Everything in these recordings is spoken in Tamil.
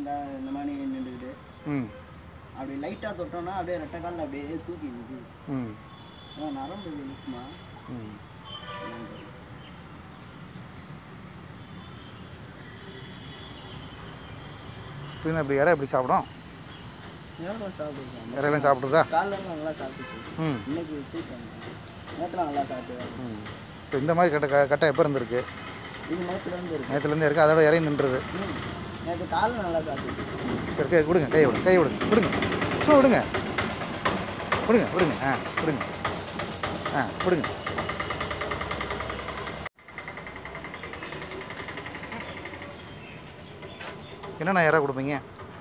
இந்த இந்த மாதிரி நின்றுக்கிட்டு ம் அப்படி லைட்டாக தொட்டோம்னா அப்படியே ரெட்டை காலில் அப்படியே தூக்கி நிற்குது ம் அதான் நரம்பு இது நிற்குமா ம் இப்படி இப்படி இறை எப்படி சாப்பிடும் எவ்வளோ சாப்பிடுவாங்க இறையெல்லாம் சாப்பிட்றதா காலைல நல்லா சாப்பிட்டு ம் இன்னைக்கு தூக்கம் நேற்றுலாம் நல்லா சாப்பிட்டு ம் இப்போ இந்த மாதிரி கட்டை க- கட்டை எப்போ இருந்திருக்கு இது நேற்றுலேருந்து இருக்கு நேற்றுலேருந்து இருக்குது அதோட இறையும் நின்றுது ம் நேற்று காலைல நல்லா சாப்பிட்டு சரி கை விடுங்க கையை விடுங்க கையை விடுங்க விடுங்க சும்மா விடுங்க விடுங்க விடுங்க ஆ விடுங்க ஆ விடுங்க என்னண்ணா யாராக கொடுப்பீங்க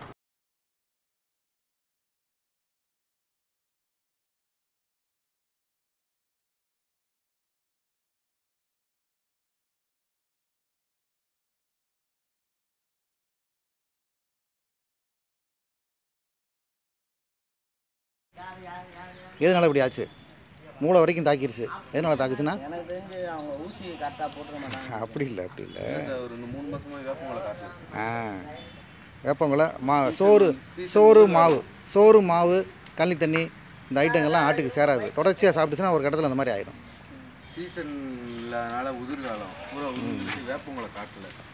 எதனால இப்படி ஆச்சு மூளை வரைக்கும் தாக்கிருச்சு எதனால தாக்குச்சுன்னா எனக்கு தெரிஞ்சு அவங்க ஊசி கரெக்டாக போட்டுக்க மாட்டாங்க அப்படி இல்லை அப்படி இல்லை சார் ஒரு மூணு மாசமா வேப்பமலை காட்டலாம் ஆ வேப்பங்குலை மா சோறு சோறு மாவு சோறு மாவு கள்ளி தண்ணி இந்த ஐட்டங்கள்லாம் ஆட்டுக்கு சேராது தொடர்ச்சியாக சாப்பிட்டுச்சுன்னா ஒரு கட்டத்தில் அந்த மாதிரி ஆயிடும் சீசன் இல்லாதனால உதிர்காலம் பூரா உதிர்ந்துச்சு வேப்பமலை காட்டல